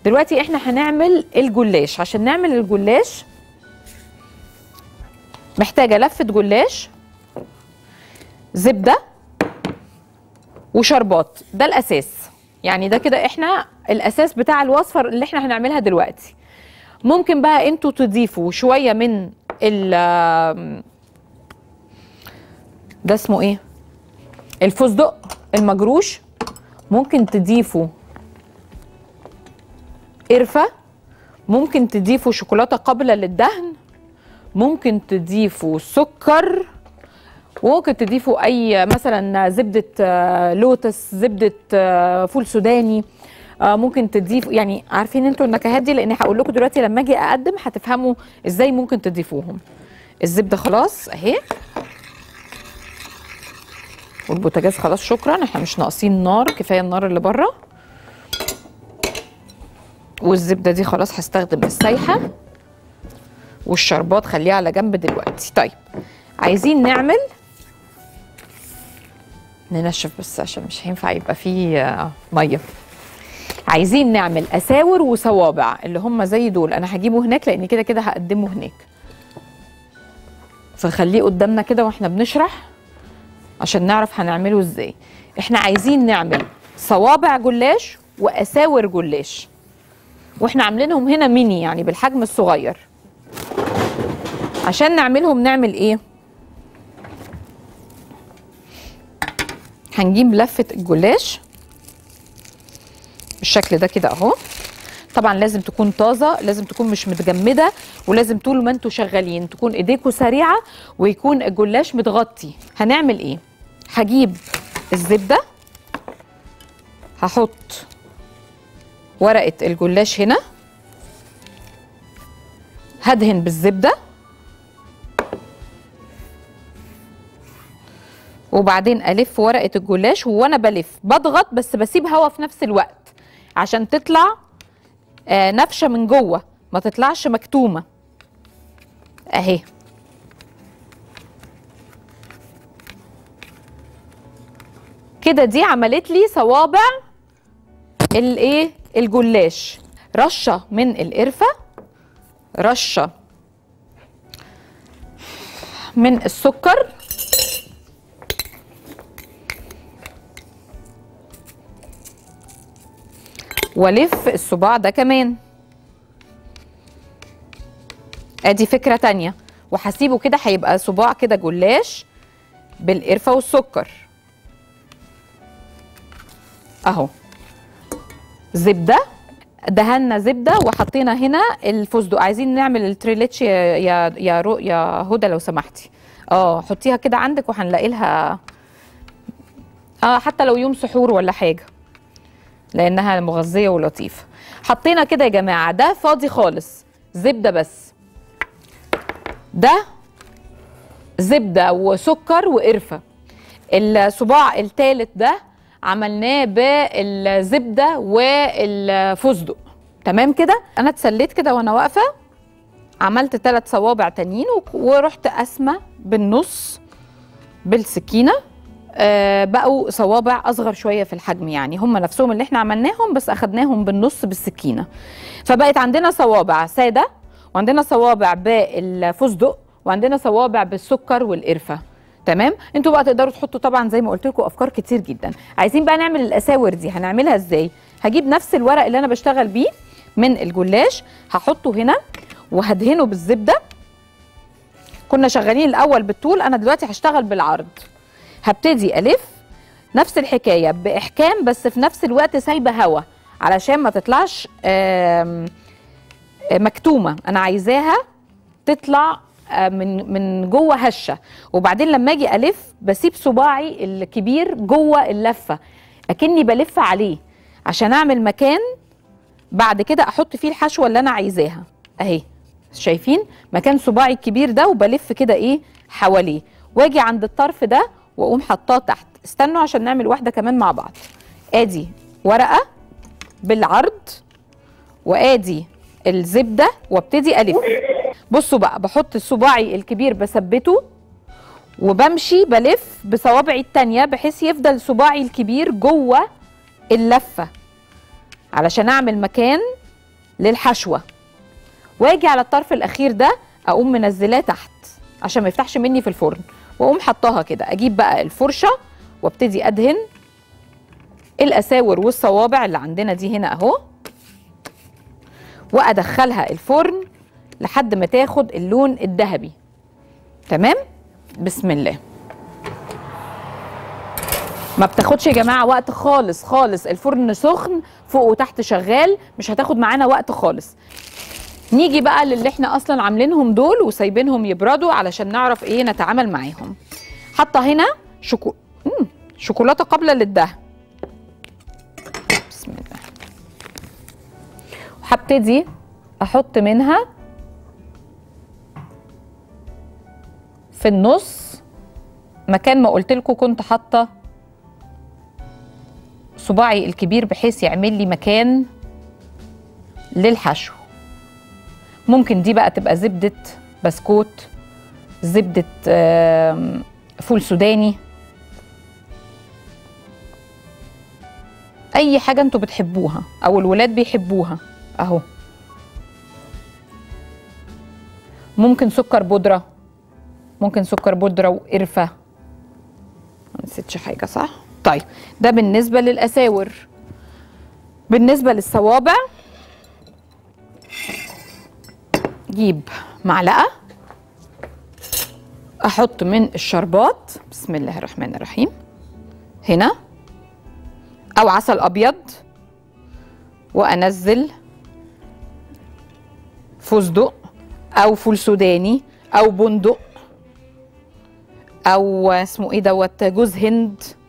دلوقتي احنا هنعمل الجلاش عشان نعمل الجلاش محتاجه لفه جلاش زبده وشربات ده الاساس يعني ده كده احنا الاساس بتاع الوصفه اللي احنا هنعملها دلوقتي ممكن بقى انتوا تضيفوا شويه من ال ده اسمه ايه الفستق المجروش ممكن تضيفوا قرفه ممكن تضيفوا شوكولاته قابله للدهن ممكن تضيفوا سكر وممكن تضيفوا اي مثلا زبده آه، لوتس زبده آه، فول سوداني آه، ممكن تضيفوا يعني عارفين انتوا النكهات دي لان هقول لكم دلوقتي لما اجي اقدم هتفهموا ازاي ممكن تضيفوهم الزبده خلاص اهي والبوتاجاز خلاص شكرا احنا مش ناقصين نار كفايه النار اللي بره والزبده دي خلاص هستخدم السايحه والشربات خليها على جنب دلوقتي طيب عايزين نعمل ننشف بس عشان مش هينفع يبقى فيه آه، ميه عايزين نعمل اساور وصوابع اللي هم زي دول انا هجيبه هناك لان كده كده هقدمه هناك فخليه قدامنا كده واحنا بنشرح عشان نعرف هنعمله ازاي احنا عايزين نعمل صوابع جلاش واساور جلاش واحنا عاملينهم هنا ميني يعني بالحجم الصغير عشان نعملهم نعمل ايه هنجيب لفة الجلاش بالشكل ده كده اهو طبعا لازم تكون طازه لازم تكون مش متجمده ولازم طول ما انتوا شغالين تكون ايديكوا سريعه ويكون الجلاش متغطي هنعمل ايه هجيب الزبده هحط ورقه الجلاش هنا هدهن بالزبده وبعدين الف ورقه الجلاش وانا بلف بضغط بس بسيب هوا في نفس الوقت عشان تطلع آه نفشه من جوه ما تطلعش مكتومه اهي كده دي عملت لي صوابع الايه الجلاش رشه من القرفه رشه من السكر والف الصباع ده كمان ادي فكره تانية وهسيبه كده هيبقى صباع كده جلاش بالقرفه والسكر اهو زبده دهنا زبده وحطينا هنا الفستق عايزين نعمل التريليتش يا يا يا, رو يا هدى لو سمحتي اه حطيها كده عندك وهنلاقي لها اه حتى لو يوم سحور ولا حاجه لانها مغذيه ولطيفه حطينا كده يا جماعه ده فاضي خالص زبده بس ده زبده وسكر وقرفه الصباع الثالث ده عملناه بالزبده والفستق تمام كده انا اتسليت كده وانا واقفه عملت ثلاث صوابع تانيين و- ورحت قاسمه بالنص بالسكينه آه، بقوا صوابع اصغر شويه في الحجم يعني هم نفسهم اللي احنا عملناهم بس اخدناهم بالنص بالسكينه فبقت عندنا صوابع ساده وعندنا صوابع بالفستق وعندنا صوابع بالسكر والقرفه تمام انتوا بقى تقدروا تحطوا طبعا زي ما قلت لكم افكار كتير جدا عايزين بقى نعمل الاساور دي هنعملها ازاي هجيب نفس الورق اللي انا بشتغل بيه من الجلاش هحطه هنا وهدهنه بالزبده كنا شغالين الاول بالطول انا دلوقتي هشتغل بالعرض هبتدي الف نفس الحكايه باحكام بس في نفس الوقت سايبه هوا علشان ما تطلعش آم، آه، مكتومه انا عايزاها تطلع آه، من من جوه هشه وبعدين لما اجي الف بسيب صباعي الكبير جوه اللفه اكني بلف عليه عشان اعمل مكان بعد كده احط فيه الحشوه اللي انا عايزاها اهي شايفين مكان صباعي الكبير ده وبلف كده ايه حواليه واجي عند الطرف ده واقوم حطاه تحت استنوا عشان نعمل واحده كمان مع بعض ادي ورقه بالعرض وادي الزبده وابتدي الف بصوا بقى بحط صباعي الكبير بثبته وبمشي بلف بصوابعي التانية بحيث يفضل صباعي الكبير جوه اللفه علشان اعمل مكان للحشوه واجي على الطرف الاخير ده اقوم منزلاه تحت عشان ما يفتحش مني في الفرن واقوم حطاها كده اجيب بقى الفرشه وابتدي ادهن الاساور والصوابع اللي عندنا دي هنا اهو وادخلها الفرن لحد ما تاخد اللون الذهبي تمام بسم الله ما بتاخدش يا جماعه وقت خالص خالص الفرن سخن فوق وتحت شغال مش هتاخد معانا وقت خالص نيجي بقى للي احنا اصلا عاملينهم دول وسايبينهم يبردوا علشان نعرف ايه نتعامل معاهم حاطه هنا شوكو... مم. شوكولاته قابله للدهن بسم الله وهبتدي احط منها في النص مكان ما قلت لكم كنت حاطه صباعي الكبير بحيث يعمل لي مكان للحشو ممكن دي بقى تبقى زبدة بسكوت زبدة آم، فول سوداني أي حاجة انتوا بتحبوها أو الولاد بيحبوها أهو ممكن سكر بودرة ممكن سكر بودرة وقرفة ما نسيتش حاجة صح؟ طيب ده بالنسبة للأساور بالنسبة للصوابع جيب معلقة أحط من الشربات بسم الله الرحمن الرحيم هنا أو عسل أبيض وأنزل فستق أو فول سوداني أو بندق أو اسمه إيه دوت جوز هند